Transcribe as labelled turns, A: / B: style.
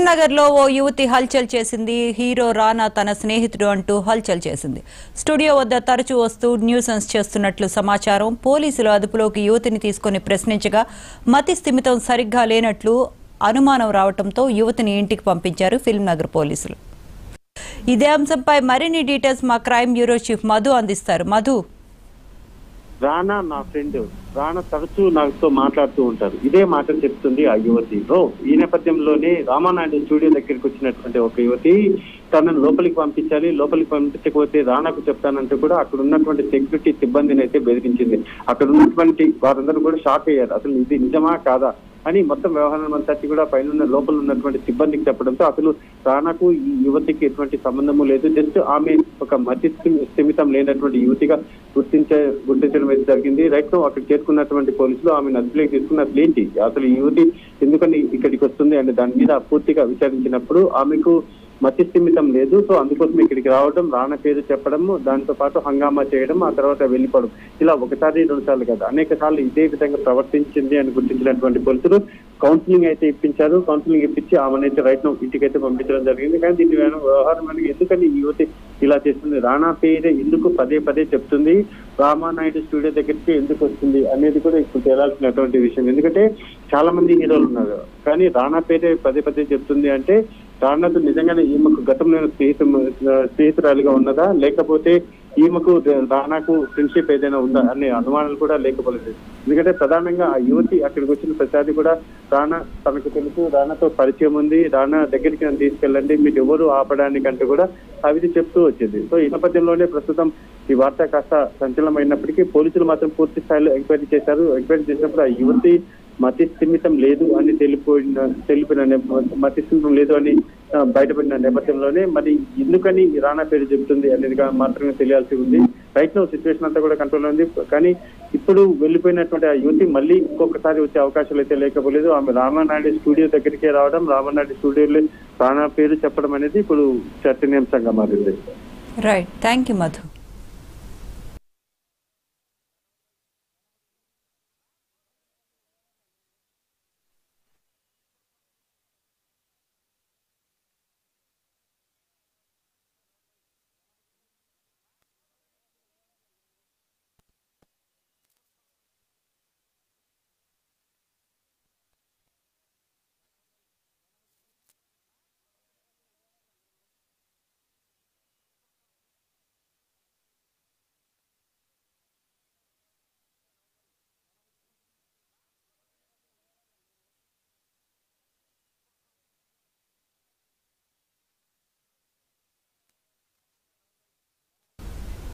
A: నగర్ లో ఓ యువతి హల్చల్ చేసింది హీరో రానా తన స్నేహితుడు అంటూ హల్చల్ చేసింది స్టూడియో వద్ద తరచూ వస్తూ న్యూసెన్స్ చేస్తున్నట్లు సమాచారం పోలీసులు అదుపులోకి యువతిని తీసుకుని ప్రశ్నించగా మతి స్థిమితం సరిగ్గా లేనట్లు అనుమానం రావడంతో యువతిని ఇంటికి పంపించారు ఫిల్మ్ నగర్ పోలీసులు ఇదే అంశంపై మరిన్ని డీటెయిల్స్ మా క్రైమ్ బ్యూరో చీఫ్ మధు అందిస్తారు మధు
B: రానా నా ఫ్రెండ్ రానా తరచూ నాతో మాట్లాడుతూ ఉంటారు ఇదే మాట చెప్తుంది ఆ యువతి సో ఈ నేపథ్యంలోనే రామానాయుడు స్టూడియో దగ్గరికి వచ్చినటువంటి ఒక యువతి తనను లోపలికి పంపించాలి లోపలికి పంపించకపోతే రానాకు చెప్తానంటూ కూడా అక్కడ ఉన్నటువంటి సెక్యూరిటీ సిబ్బందిని అయితే బెదిరించింది అక్కడ ఉన్నటువంటి వారందరూ కూడా షాక్ అయ్యారు అసలు ఇది నిజమా కాదా అని మొత్తం వ్యవహారం అంతా కూడా పైన లోపల ఉన్నటువంటి సిబ్బందికి చెప్పడంతో అసలు రానాకు ఈ యువతికి ఎటువంటి సంబంధము లేదు జస్ట్ ఆమె ఒక మతి స్థిమి- స్థిమితం లేనటువంటి యువతిగా గుర్తించే గుర్తించడం అయితే జరిగింది రైట్ నో అక్కడ చేరుకున్నటువంటి పోలీసులు ఆమె అదుపులోకి తీసుకున్న అసలు ఏంటి అసలు ఈ యువతి ఎందుకని ఇక్కడికి వస్తుంది అనే దాని మీద పూర్తిగా విచారించినప్పుడు ఆమెకు మతి స్థిమితం లేదు సో అందుకోసం ఇక్కడికి రావడం రాణ పేరు చెప్పడం దాంతో పాటు హంగామా చేయడం ఆ తర్వాత వెళ్ళిపోవడం ఇలా ఒకసారి రెండు సార్లు కాదు అనేక సార్లు ఇదే విధంగా ప్రవర్తించింది అని గుర్తించినటువంటి పోలీసులు కౌన్సిలింగ్ అయితే ఇప్పించారు కౌన్సిలింగ్ ఇప్పించి ఆమెనైతే రైట్ నో ఇంటికి అయితే పంపించడం జరిగింది కానీ దీని వెన- వ్యవహారం మనకి ఎందుకని ఈ యువతి ఇలా చేస్తుంది రాణా పేరే ఎందుకు పదే పదే చెప్తుంది రామానాయుడు స్టూడియో దగ్గరికి ఎందుకు వస్తుంది అనేది కూడా ఇప్పుడు తేలాల్సినటువంటి విషయం ఎందుకంటే చాలా మంది హీరోలు ఉన్నారు కానీ రాణా పేరే పదే పదే చెప్తుంది అంటే రాణాతో నిజంగానే ఈమెకు గతంలో స్నేహితు స్నేహితురాలిగా ఉన్నదా లేకపోతే ఈమెకు రానాకు ఫ్రెండ్షిప్ ఏదైనా ఉందా అనే అనుమానాలు కూడా లేకపోలేదు ఎందుకంటే ప్రధానంగా ఆ యువతి అక్కడికి వచ్చిన ప్రతిసారి కూడా రానా తనకు తెలుసు రానాతో పరిచయం ఉంది రానా దగ్గరికి నన్ను తీసుకెళ్ళండి మీరు ఎవరు ఆపడానికంటే కూడా అవి చెప్తూ వచ్చింది సో ఈ నేపథ్యంలోనే ప్రస్తుతం ఈ వార్త కాస్త సంచలనమైనప్పటికీ పోలీసులు మాత్రం పూర్తి స్థాయిలో ఎంక్వైరీ చేశారు ఎంక్వైరీ చేసినప్పుడు ఆ యువతి మతి స్థిమితం లేదు అని తెలిపోయిన తెలిపిన నేప- మతి స్థిమితం లేదు అని ఆ, బయటపడిన నేపథ్యంలోనే మరి ఎందుకని ఈ రానా పేరు చెబుతుంది అనేది గా- మాత్రమే తెలియాల్సి ఉంది రైట్ నో సిచ్యువేషన్ అంతా కూడా కంట్రోల్ ఉంది కానీ ఇప్పుడు వెళ్ళిపోయినటువంటి ఆ యువతి మళ్ళీ ఇంకొకసారి వచ్చే అవకాశాలు అయితే లేకపోలేదు ఆమె రామానాయుడు స్టూడియో దగ్గరికే రావడం రామానాయుడు స్టూడియోలో రానా పేరు చెప్పడం అనేది ఇప్పుడు చర్చనీయాంశంగా మారింది
A: రైట్ థ్యాంక్ యూ మధు